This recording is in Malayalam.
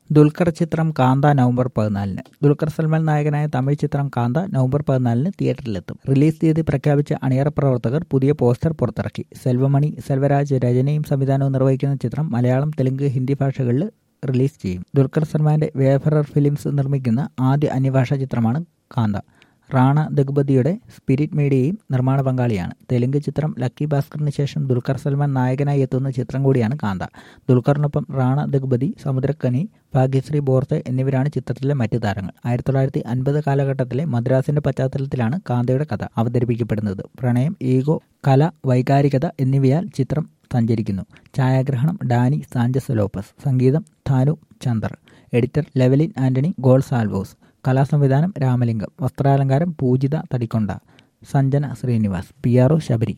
ദുൽഖർ ചിത്രം കാന്ത നവംബർ പതിനാലിന് ദുൽഖർ സൽമാൻ നായകനായ തമിഴ് ചിത്രം കാന്ത നവംബർ പതിനാലിന് തിയേറ്ററിലെത്തും റിലീസ് തീയതി പ്രഖ്യാപിച്ച അണിയറ പ്രവർത്തകർ പുതിയ പോസ്റ്റർ പുറത്തിറക്കി സെൽവമണി സെൽവരാജ് രചനയും സംവിധാനവും നിർവഹിക്കുന്ന ചിത്രം മലയാളം തെലുങ്ക് ഹിന്ദി ഭാഷകളിൽ റിലീസ് ചെയ്യും ദുൽഖർ സൽമാന്റെ വേഫറർ ഫിലിംസ് നിർമ്മിക്കുന്ന ആദ്യ അന്യഭാഷാ ചിത്രമാണ് കാന്ത റാണ ദഗ്ബദിയുടെ സ്പിരിറ്റ് മീഡിയയും നിർമ്മാണ പങ്കാളിയാണ് തെലുങ്ക് ചിത്രം ലക്കി ഭാസ്കറിന് ശേഷം ദുൽഖർ സൽമാൻ നായകനായി എത്തുന്ന ചിത്രം കൂടിയാണ് കാന്ത ദുൽഖറിനൊപ്പം റാണ ദഗ്ബദി സമുദ്രക്കനി ഭാഗ്യശ്രീ ബോർത്തെ എന്നിവരാണ് ചിത്രത്തിലെ മറ്റ് താരങ്ങൾ ആയിരത്തി തൊള്ളായിരത്തി അൻപത് കാലഘട്ടത്തിലെ മദ്രാസിന്റെ പശ്ചാത്തലത്തിലാണ് കാന്തയുടെ കഥ അവതരിപ്പിക്കപ്പെടുന്നത് പ്രണയം ഈഗോ കല വൈകാരികത എന്നിവയാൽ ചിത്രം സഞ്ചരിക്കുന്നു ഛായാഗ്രഹണം ഡാനി സാഞ്ചസ് ലോപ്പസ് സംഗീതം ധാനു ചന്ദർ എഡിറ്റർ ലെവലിൻ ആന്റണി ഗോൾസാൽവോസ് കലാസംവിധാനം രാമലിംഗം വസ്ത്രാലങ്കാരം Poojitha Thadikonda Sanjana Srinivas P R O Sabari